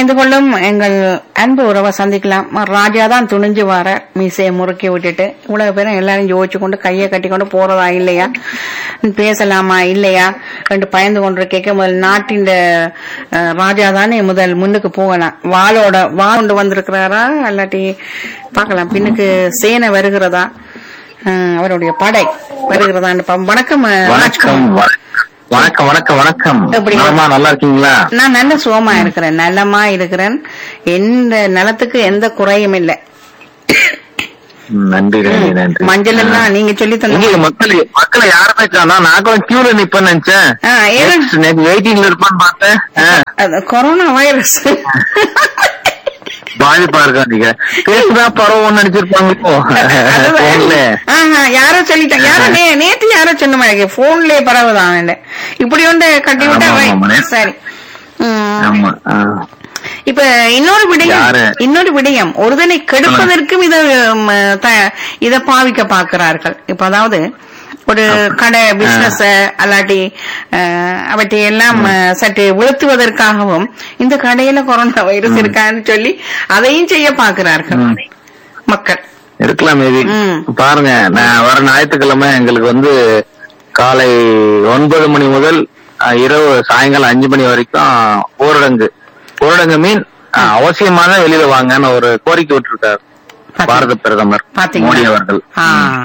இணைந்து கொள்ளும் எங்கள் அன்பு உறவை சந்திக்கலாம் ராஜா தான் துணிஞ்சு வர மீசையை முறுக்கி விட்டுட்டு இவ்வளவு பேரும் எல்லாரும் யோசிச்சு கொண்டு கையை கட்டி கொண்டு போறதா இல்லையா பேசலாமா இல்லையா ரெண்டு பயந்து கொண்டு கேட்க முதல் நாட்டின் அஹ், ராஜா தானே முதல் முன்னுக்கு போகலாம் வாளோட வாள் கொண்டு வந்திருக்கிறாரா இல்லாட்டி பார்க்கலாம் பின்னுக்கு சேனை வருகிறதா அஹ், அவருடைய படை வருகிறதான்னு பா- வணக்கம் அஹ், வணக்கம் ராஜ்குமார். வணக்கம் வணக்கம் வணக்கம் எப்படி? நலமா நல்லா இருக்கீங்களா நான் நல்ல சுகமா இருக்கிறேன் நல்லமா இருக்கிறேன் எந்த நலத்துக்கு எந்த குறையும் இல்லை ம், நன்றி நன்றி நன்றி மஞ்சள் எல்லாம் நீங்க சொல்லி இங்க தந்த மக்கள் மக்களை யாருமே காணா நான் கூட கியூல நிப்பேன்னு நினைச்சேன் ஆ, ஏன்? நேற்று வெயிட்டிங்ல இருப்பான்னு பார்த்தேன் ஆ, அது கொரோனா வைரஸ் பாதிப்பா இருக்கா நீங்க பேசுதான் பரவும் நினைச்சிருப்பாங்களோ போன்ல ஆஹா, யாரோ சொல்லிட்டாங்க யாரோ நே- நேத்து யாரோ சொன்ன மாதிரி போன்லயே பரவுதான் இல்ல. இப்படி ஒன்று கட்டி விட்டா ஆமா, வை- ஆமா, நே- சரி ம். ஆமா ஆ. இப்ப இன்னொரு விடயம் யாரு? இன்னொரு விடயம் ஒருதனை கெடுப்பதற்கும் இத ம், த- இத பாவிக்க பார்க்கிறார்கள் இப்ப அதாவது ஒரு கடை பிசினஸ் அல்லாட்டி அஹ், அவற்றை எல்லாம் அஹ், சற்று வீழ்த்துவதற்காகவும் இந்த கடையில கொரோனா வைரஸ் இருக்கான்னு சொல்லி அதையும் செய்ய பார்க்கிறார்கள் ம். மக்கள் இருக்கலாம் மேபி ம். பாருங்க நான் வர ஞாயிற்றுக்கிழமை எங்களுக்கு வந்து காலை ஒன்பது மணி முதல் அஹ், இரவு சாயங்காலம் அஞ்சு மணி வரைக்கும் ஊரடங்கு ஊரடங்கு மீன் அஹ், அவசியமாக வெளியில வாங்கன்னு ஒரு கோரிக்கை விட்டுருக்காரு பாரத பிரதமர் மோடி பாத்தீங்களா அவர்கள் ஆ.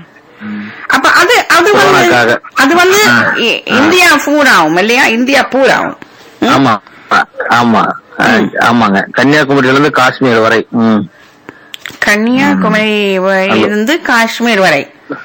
அப்ப அது அது வந்து கொரோனாக்காக. அது வந்து ஆ. இ- இந்தியா பூராவும் இல்லையா இந்தியா பூராவும் ம்? ஆமா ஆமா அஹ், ஆமாங்க கன்னியாகுமரியில இருந்து காஷ்மீர் வரை ம். கன்னியாகுமரி வ- இருந்து காஷ்மீர் வரை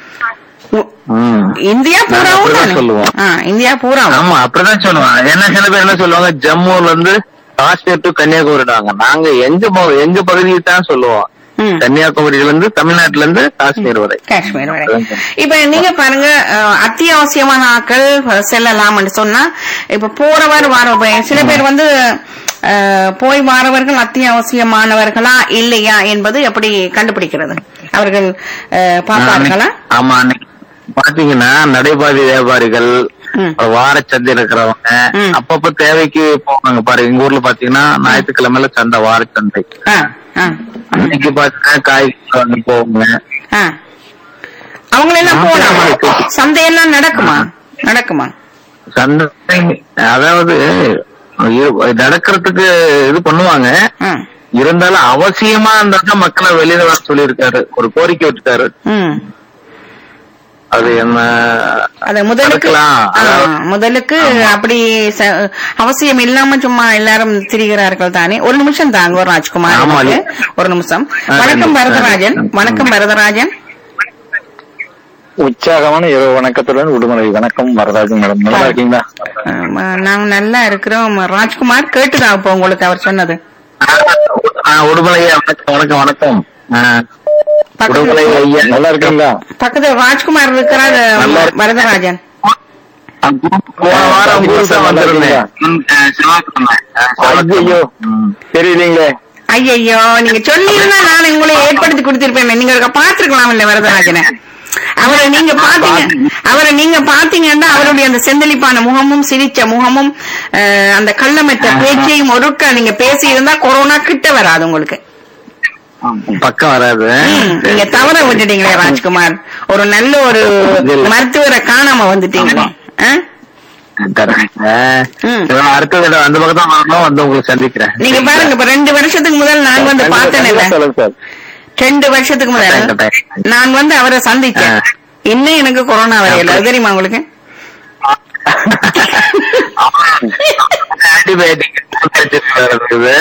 உ- ம். இந்தியா நாங்க பூராவும் அப்படிதான் தானே? சொல்லுவோம். ஆ, இந்தியா பூராவும் ஆமா அப்படிதான் சொல்லுவாங்க என்ன சில பேர் என்ன சொல்லுவாங்க ஜம்முல இருந்து காஷ்மீர் டு கன்னியாகுமரிடாங்க நாங்க எங்க ப- எங்க பகுதியை தான் சொல்லுவோம் ம். கன்னியாகுமரியில இருந்து தமிழ்நாட்டுல இருந்து காஷ்மீர் வரை காஷ்மீர் வரை இப்ப நீங்க பாருங்க அஹ், அத்தியாவசியமான ஆட்கள் செல்லலாம்னு சொன்னா இப்ப போறவர் வர சில பேர் வந்து அஹ், போய் வாரவர்கள் அத்தியாவசியமானவர்களா இல்லையா என்பது எப்படி கண்டுபிடிக்கிறது அவர்கள் அஹ், பார்ப்பார்களா ஆமா அன்னைக்கு பாத்தீங்கன்னா நடைபாதை வியாபாரிகள் ம். வார சந்தை இருக்கிறவங்க ம். அப்பப்ப தேவைக்கு போவாங்க பாரு எங்க ஊர்ல பாத்தீங்கன்னா ஞாயிற்றுக்கிழமையில சந்தை வார சந்தை ஆ, ஆ, அன்னைக்கு பாத்தீங்கன்னா காய்கறி வாங்க போவாங்க ஆ. அவங்களெல்லாம் போலாம் சந்தையெல்லாம் நடக்குமா நடக்குமா சந்தை அதாவது இரு- நடக்கிறதுக்கு இது பண்ணுவாங்க ஆ, இருந்தாலும் அவசியமா இருந்தா தான் மக்களை வெளியில வர சொல்லியிருக்காரு ஒரு கோரிக்கை விட்டுட்டாரு ம் அது என்ன அத முதலுக்கு தடுக்கலாம். ஆ, அதாவது- முதலுக்கு அப்படி ச- அவசியம் இல்லாம சும்மா எல்லாரும் திரிகிறார்கள் தானே ஒரு நிமிஷம் தாங்க ஒரு ராஜ்குமார் ஆமா, எனக்கு. ஒரு நிமிஷம் ஆ, வணக்கம் ஆ, வரதராஜன் ஆ. வணக்கம் வரதராஜன் உற்சாகமான இரவு வணக்கத்துடன் உடுமலை வணக்கம் வரதாஜன் மேடம் நல்லா இருக்கீங்களா ஆமா, நாங்க நல்லா இருக்கிறோம் ராஜ்குமார் கேட்டுதா இப்போ உங்களுக்கு அவர் சொன்னது ஆ, உடுமலை ஐயா, வணக்கம் வணக்கம் வணக்கம் ஆ, உடுமலை பக்கத்துல ஐயா நல்லா இருக்கீங்களா பக்கத்துல ராஜ்குமார் இருக்கிறார் நல்லா இருக்கு. வரதராஜன் போன வாரம் ஊருக்கு தான் வந்திருந்தேன் ம், ஆ, செவ்வாய்க்கிழமை. ஆ, ஐயோ ம். தெரியலீங்களே ஐயையோ நீங்க சொல்லியிருந்தா நான் உங்களை ஏற்படுத்தி கொடுத்திருப்பேன் நீங்க ஒருக்கா பாத்துருக்கலாம் இல்ல வரதராஜனை அவரை நீங்க பாத்தீங்க அவரை நீங்க பாத்தீங்கன்னா அவருடைய அந்த செந்தளிப்பான முகமும் சிரிச்ச முகமும் அஹ், அந்த கள்ளமற்ற பேச்சையும் ஒருக்கா நீங்க பேசி இருந்தா கொரோனா கிட்ட வராது உங்களுக்கு பக்கம் வராது ம், நீங்க தவற விட்டுட்டீங்களே ராஜ்குமார் ஒரு நல்ல ஒரு மருத்துவரை காணாம வந்துட்டீங்களே ஆ? correct. ஆ, ம். சரி, அடுத்த தடவை அந்த பக்கம் தான் வரணும் வந்து உங்களை சந்திக்கிறேன் நீங்க பாருங்க இப்ப ரெண்டு வருஷத்துக்கு முதல் நான் வந்து கண்டிப்பா, பார்த்தேன் கண்டிப்பா சொல்லுங்க சார் ரெண்டு வருஷத்துக்கு முதல் கட்டாயம். நான் வந்து அவரை சந்திச்சேன் ஆ. இன்னும் எனக்கு கொரோனா வரையில அது தெரியுமா உங்களுக்கு ஆன்டிபயோட்டிக் இருக்குது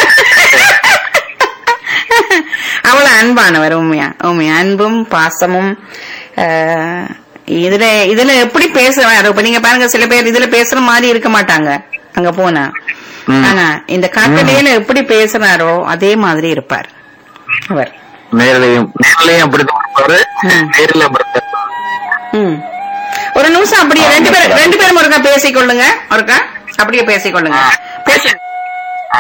அவ்வளவு அன்பானவர் உண்மையா உண்மையா அன்பும் பாசமும் ஆஹ், இதுல இதுல எப்படி பேசுறாரு இப்ப நீங்க பாருங்க சில பேர் இதுல பேசுற மாதிரி இருக்க மாட்டாங்க அங்க போனா ம். ஆனா இந்த காக்கடையில எப்படி பேசுறாரோ அதே மாதிரி இருப்பார் அவர் நேர்லயும் நேர்லயும் அப்படித்தான் இருப்பாரு ம். நேர்ல அப்படித்தான் ம். ஒரு நிமிஷம் அப்படியே ரெண்டு பேரும் ரெண்டு பேரும் ஒருக்கா பேசிக்கொள்ளுங்க ஒருக்கா அப்படியே பேசிக்கொள்ளுங்க பேசி ஆ.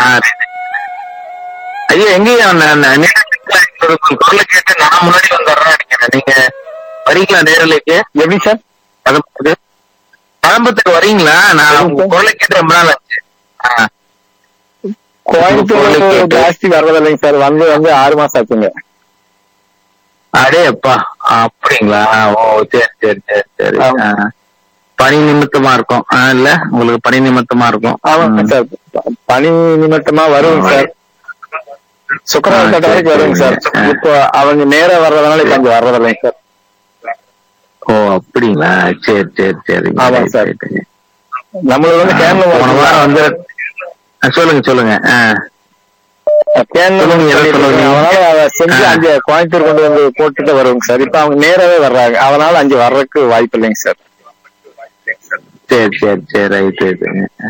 ஐயா எங்கேயா குரலை கேட்டு நான் முன்னாடி வந்துடுறேன் நினைக்கிறேன் நீங்க வரீங்களா நேரலைக்கு எப்படி சார் பதம்பத்துக்கு பதம்பத்துக்கு வரீங்களா நான் சரிங்க உங்க சார். குரலை கேட்டு ரொம்ப நாள் ஆச்சு ஆ. கோயம்புத்தூர் கேட்டு. ஜாஸ்தி வர்றதில்லைங்க சார் வந்து வந்து ஆறு மாசம் ஆச்சுங்க அடே அப்பா அப்படிங்களா ஓ சரி சரி சரி சரி ஆமா. ஆ. பணி நிமித்தமா இருக்கும் ஆ, இல்ல உங்களுக்கு பணி நிமித்தமா இருக்கும் ஆமாங்க ம். சார் பணி நிமித்தமா வருங்க சார் சுக்கரவார ஆ, கட்ட வரைக்கும் சரி, வருங்க சார் சரிங்க. இப்போ அவங்க நேரா வர்றதுனால இப்ப இங்க வர்றதில்லைங்க சார் ஓ அப்படிங்களா சரி சரி சரி ஆமாங்க சார். சரி, சரி. நம்மளுக்கு வந்து கேன்ல போன வாரம் வந்து ஆ, சொல்லுங்க சொல்லுங்க ஆ. கேன்ல சொல்லுங்க, எதை சொல்லுங்க? அதனால அதை செஞ்சு ஆ. அங்க கோயம்புத்தூர் கொண்டு வந்து போட்டுட்டு வருவாங்க சார் இப்ப அவங்க நேராவே வர்றாங்க அதனால அங்க வர்றதுக்கு வாய்ப்பு இல்லைங்க சார் சரி சரி சரி ரைட் ரைட்டுங்க ஆ.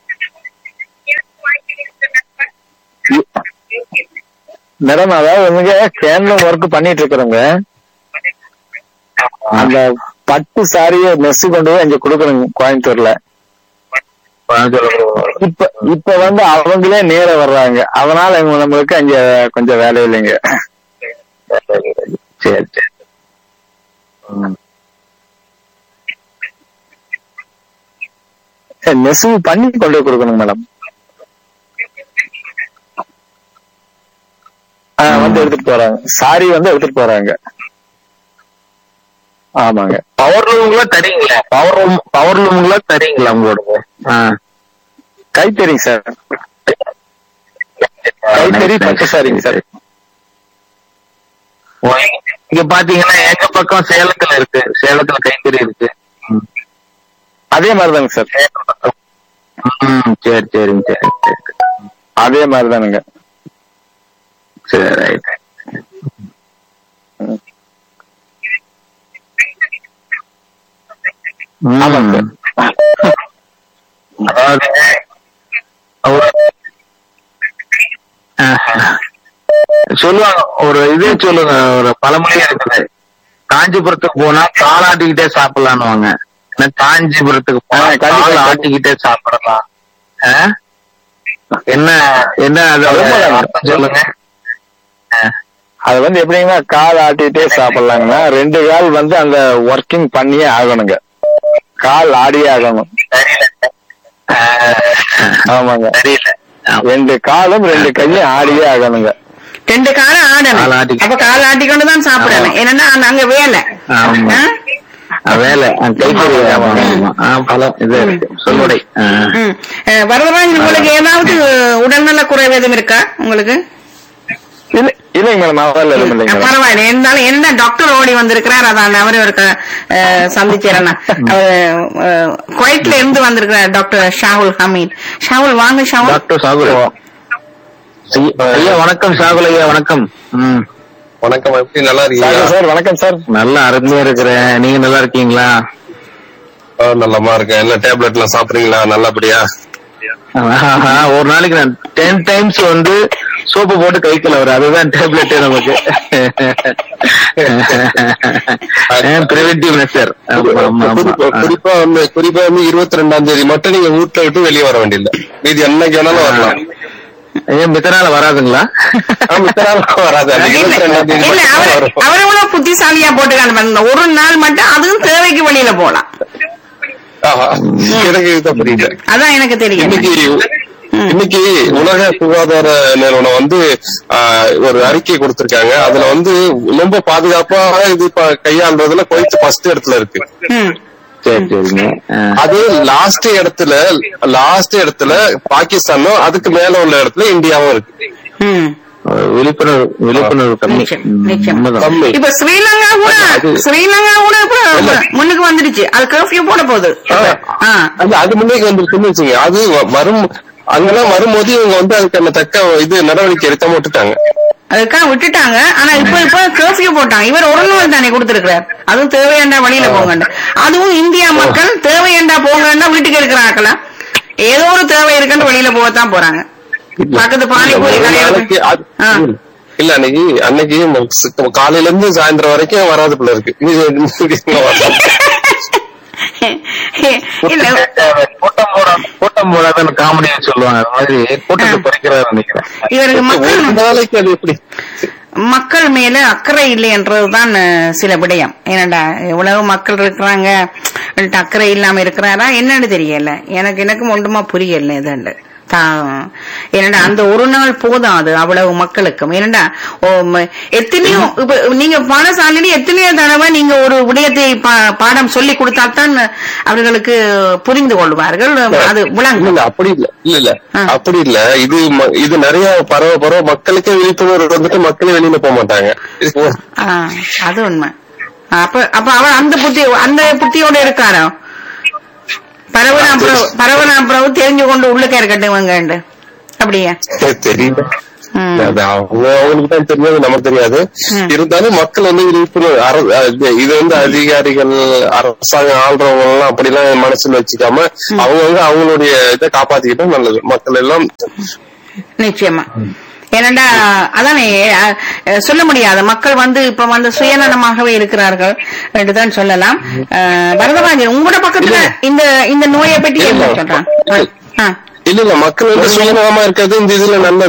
மேடம் அதாவது வந்து கேன்ல ஒர்க் பண்ணிட்டு இருக்கிறவங்க அந்த பட்டு சாரிய நெசு கொண்டு போய் அங்க கொடுக்கணுங்க கோயம்புத்தூர்ல ஆ, சொல்லுங்க. இப்ப இப்ப வந்து அவங்களே நேர வர்றாங்க அதனால இவங்க நம்மளுக்கு அங்க கொஞ்சம் வேலை இல்லைங்க சரி சரி ம். சரி, நெசவு பண்ணி கொண்டு போய் கொடுக்கணுங்க மேடம் ஆ, வந்து எடுத்துட்டு போறாங்க சாரி வந்து எடுத்துட்டு போறாங்க ஆமாங்க பவர் லூம்ல தரீங்களா பவர் லூம் பவர் லூம்ல தரீங்களா உங்களோட ஆ. கைத்தறிங்க சார் கைத்தறி பட்டு சாரிங்க சார் ஓ, இங்க பாத்தீங்கன்னா எங்க பக்கம் சேலத்துல இருக்கு சேலத்துல கைத்தறி இருக்கு ம். அதே மாதிரிதாங்க சார் ம், சரி சரிங்க சரி சரி அதே மாதிரிதானுங்க சரி ரைட் ஆமாங்க அதாவது ஒரு ஆஹா. சொல்லுவாங்க ஒரு இதே சொல்லுங்க ஒரு பழமொழியா இருக்குது காஞ்சிபுரத்துக்கு போனா கால் ஆட்டிக்கிட்டே சாப்பிடலான்னுவாங்க ஆனா காஞ்சிபுரத்துக்கு போனா ஆ, கண்டிப்பா. கால் ஆட்டிக்கிட்டே சாப்பிடலாம் ஆ? என்ன என்ன அதோட உண்மைதாங்க. அர்த்தம் சொல்லுங்க ஆ. அது வந்து எப்படிங்கன்னா கால் ஆட்டிட்டே சாப்பிடலாங்கன்னா ரெண்டு கால் வந்து அந்த ஒர்க்கிங் பண்ணியே ஆகணுங்க கால் ஆடியே ஆகணும் தெரியல ஆ. ஆமாங்க தெரியல ஆமா. ரெண்டு காலும் ரெண்டு கையும் ஆடியே ஆகணுங்க ரெண்டு காலம் ஆடணும் கால் ஆட்டி- அப்ப கால் ஆட்டிக்கொண்டு தான் சாப்பிடணும் ஏன்னா அங்க- அங்க வேலை ஆமா. ஆ? ஆ, வேலை ஆ, கைத்தறி ஆமா, ஆமா. ஆ, பலம் இது இருக்கு சொல்லுடை ஆ. ம். அஹ், வரதராஜன் உங்களுக்கு ஏதாவது உடல்நல குறைவு எதுவும் இருக்கா உங்களுக்கு இல்ல இல்லைங்க மேடம் அதெல்லாம் எதுவும் இல்லைங்க அஹ், மேடம் பரவாயில்ல இருந்தாலும் என்ன டாக்டர் ஓடி வந்திருக்கிறார் அதான் அவரு ஒரு சந்திச்சேரண்ணா அவர் குவைட்ல இருந்து வந்திருக்கிறார் டாக்டர் ஷாகுல் ஹமீத் ஷாகுல் வாங்க ஷாகுல் டாக்டர் சாகுல் ஐயா வணக்கம் சாகுல் ஐயா வணக்கம் ம் வணக்கம் எப்படி நல்லா இருக்கீங்களா சார் சார் வணக்கம் சார் நல்லா அருமையா இருக்கிறேன் நீங்க நல்லா இருக்கீங்களா ஆ, நல்லமா இருக்கேன் என்ன டேப்லெட் எல்லாம் சாப்பிடுறீங்களா நல்லபடியா ஆஹா, ஒரு நாளைக்கு நான் டென் டைம்ஸ் வந்து சோப்பு போட்டு கைக்கல வரும் அதுதான் டேப்லெட் நமக்கு பிரிவென்டிவ் மெஷர் குறிப்பா குறிப்பா வந்து குறிப்பா வந்து இருபத்தி ரெண்டாம் தேதி மட்டும் நீங்க வீட்டுல விட்டு வெளியே வர வேண்டியதில்லை மீதி என்னைக்கு வேணாலும் வரலாம் ஏன் மித்தனால வராதுங்களா ஆ, மித்த நாள் வராது அந்த இல்ல இருபத்தி ரெண்டாம் தேதி இல்ல, மட்டும் அவரு வரும் அவர் எவ்வளவு புத்திசாலியா போட்டுக்கான ஒரு நாள் மட்டும் அதுவும் தேவைக்கு வெளியில போலாம் ஆஹா, எனக்கு இதுதான் புரியல அதான் எனக்கு தெரியும் இன்னைக்கு ம். இன்னைக்கு உலக சுகாதார நிறுவனம் வந்து ஆ, ஒரு அறிக்கை கொடுத்திருக்காங்க அதுல வந்து ரொம்ப பாதுகாப்பா இது ப- கையாள்றதுல குவைத் ஃபர்ஸ்ட் இடத்துல இருக்கு ம். சரி சரிங்க ஆ. அது லாஸ்ட் இடத்துல லாஸ்ட் இடத்துல பாகிஸ்தானும் அதுக்கு மேல உள்ள இடத்துல இந்தியாவும் இருக்கு ம். விழிப்புணர்வு விழிப்புணர்வு கம்மி நிச்சயம், ம், நிச்சயம். உண்மைதான். கம்மி இப்ப ஸ்ரீலங்கா கூட ஸ்ரீலங்கா கூட இப்ப முன்னுக்கு வந்துடுச்சு அது கர்ஃபியூ போட போகுது ஆ. அது அது முன்னேக்கு வந்துருச்சுன்னு வச்சுங்க அது வ- வரும் அங்கெல்லாம் வரும்போது இவங்க வந்து அதுக்கான தக்க இது நடவடிக்கை எடுக்காம விட்டுட்டாங்க அதுக்காக விட்டுட்டாங்க ஆனா இப்ப இப்ப கர்ஃபியூ போட்டாங்க இவர் ஒரு நாள் தானே கொடுத்திருக்கிறார் அதுவும் தேவையாண்டா வழியில போங்கண்டா அதுவும் இந்தியா மக்கள் தேவையாண்டா போங்கண்டா வீட்டுக்கு இருக்கிறாங்களா ஏதோ ஒரு தேவை இருக்குன்னு வெளியில போகத்தான் போறாங்க பக்கத்து பானிபூரி ஒரு கடையில நாளைக்கு அது- ஆ. இல்ல அன்னைக்கு அன்னைக்கு ம- காலையில இருந்து சாயந்தரம் வரைக்கும் வராது போல இருக்கு இது வரலாம். இல்ல கூட்டம் போட கூட்டம் போடாத காமெடி சொல்லுவாங்க அது மாதிரி கூட்டத்தை குறைக்கிறாரு நினைக்கிறேன் இவருக்கு ஒரு மக்கள் நாளைக்கு அது எப்படி மக்கள் மேல அக்கறை இல்லை என்றதுதான் அஹ், சில விடயம் ஏனடா எவ்வளவு மக்கள் இருக்கிறாங்க அவன்கிட்ட அக்கறை இல்லாம இருக்கிறாரா என்னன்னு தெரியல எனக்கு எனக்கும் ஒன்றுமா புரியல இதுண்டு தா- ஏனண்டா அந்த ஒரு நாள் போதும் அது அவ்வளவு மக்களுக்கும் ஏனண்டா ஓ, ம- எத்தனையோ இப்ப நீங்க பாடசாலையில எத்தனையோ தடவை நீங்க ஒரு விடயத்தை பா- பாடம் சொல்லி கொடுத்தால்தான் அவர்களுக்கு புரிந்து கொள்வார்கள் அது இல்ல விளங்கும் இல்ல அப்படி இல்ல இல்ல இல்ல ஆ. அப்படி இல்ல இது ம- இது நிறைய பரவ பரவ மக்களுக்கே விழிப்புணர்வு வந்துட்டு மக்களே வெளியில போக மாட்டாங்க இது ஒரு- ஆ, அது உண்மை அப்ப அப்ப அவர் அந்த புத்தி அந்த புத்தியோட இருக்காரோ பரவனா பிரபு பரவனா பிரபு தெரிஞ்சு கொண்டு உள்ளுக்க இருக்கட்டும் இவங்க அப்படியா தெரியல ம். அது அவங்க அவங்களுக்கு தான் தெரியாது நமக்கு தெரியாது ம். இருந்தாலும் மக்கள் வந்து விழிப்புணர்வு அர- அது- இது வந்து அதிகாரிகள் அரசாங்கம் ஆள்றவங்க எல்லாம் அப்படிலாம் மனசுல வச்சுக்காம அவங்கவங்க அவங்களுடைய இதை காப்பாத்திக்கிட்டா நல்லது மக்கள் எல்லாம் நிச்சயமா ஏனண்டா அதானே அஹ், அஹ், சொல்ல முடியாது மக்கள் வந்து இப்ப வந்து சுயநலமாகவே இருக்கிறார்கள் என்றுதான் சொல்லலாம் அஹ், வரதராஜன் உங்களோட பக்கத்துல இந்த இந்த நோயை பற்றி என்ன சொல்றான் ஆ, ஆ. இல்ல இல்ல மக்கள் வந்து சுயநலமா இருக்கிறது இந்த இதுல நல்ல